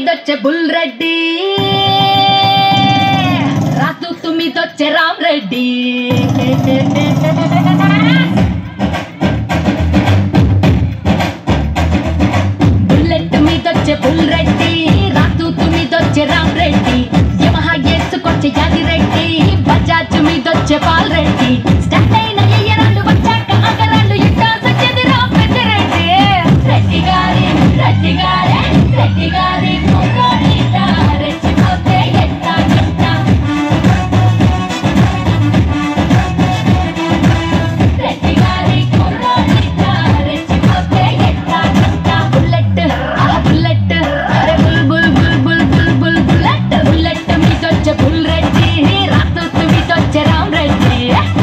మీదొచ్చే bull Reddy Rajdoot మీదొచ్చే Ram Reddy bullet మీదొచ్చే bull Reddy Rajdoot మీదొచ్చే రామ్ రెడ్డి యమహా వేసుకొచ్చే యాది రెడ్డి బజాజ్ మీదొచ్చే పాల్ రెడ్డి స్టార్ట్ అయిన ఎయ్యరాళ్ళు వచ్చాక అగరాళ్ళు ఇట్టా సచ్చేది రామ్ పెద్దిరెడ్డి రెడ్డి గారి రెడ్డి గారి రెడ్డి గారి కుర్రాడిట రెచ్చిపోతే ఎట్టా చెట్టా రెడ్డి గారి కుర్రాడిట రెచ్చిపోతే ఎట్టా చెట్టా బుల్లెట్ ఆ బుల్లెట్ అరే bull bull bull bull bull bull bullet bullet మీదొచ్చే బుల్ రెడ్డి రాతూతు మీదొచ్చే రామ్ రెడ్డి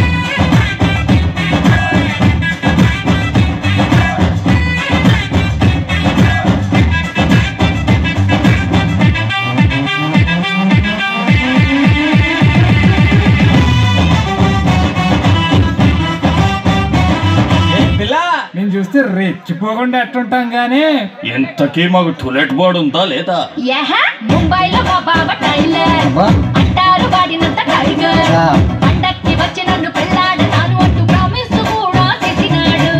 నేను చూస్తే రెచ్చిపోకుండా ఎట్టుంటాం గానీ ఎంతకీ మాకు టులెట్ బోర్డు ఉందా లేదా యహ ముంబైలో మా బావ టైలర్ అంటారు వాడినంత టైగర్ పండక్కి వచ్చి నన్ను పెళ్ళాడు తాను అంటూ ప్రామిస్ కూడా చేసినాడు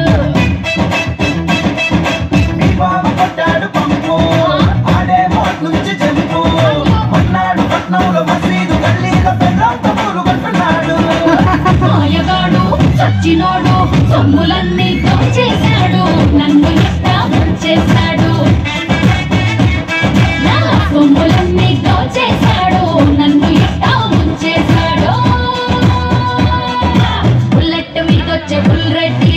మీ బావ కొట్టాడు పంపు ఆడే మోట్ నుంచి జంపు మన్నాడు పట్నంలో మసీదు గల్లీలో పెళ్ళాం తమ్ముడు కొట్టున్నాడు మాయగాడు చచ్చినోడు సొమ్ములన్నీ దోచేశాడు నన్ను ఇట్టా ముంచేశాడు నా సొమ్ములన్నీ దోచేశాడు నన్ను ఇట్టా ముంచేశాడు బుల్లెట్ మీదొచ్చే బుల్ రెడ్డి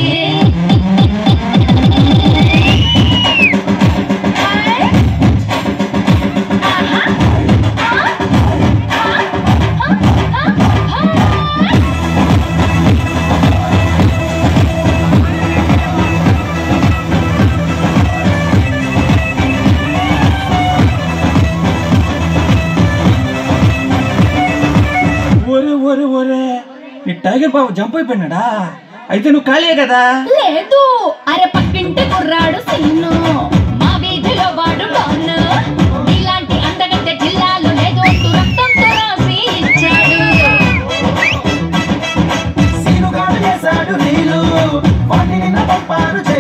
ఒరే ఒరే ఒరే ఈ టైగర్ బాబు జంప్ అయిపోయినాడా అయితే నువ్వు ఖాళీయే కదా లేదు అరే పక్కింటి కుర్రాడు సీను మా వీధిలో వాడు డాన్ ఇలాంటి అందగత్తె జిల్లాలో లేదు అంటూ రక్తంతో రాసి ఇచ్చాడు సీనుగాడు చేశాడు నీళ్ళు వాటిని నా పంపారు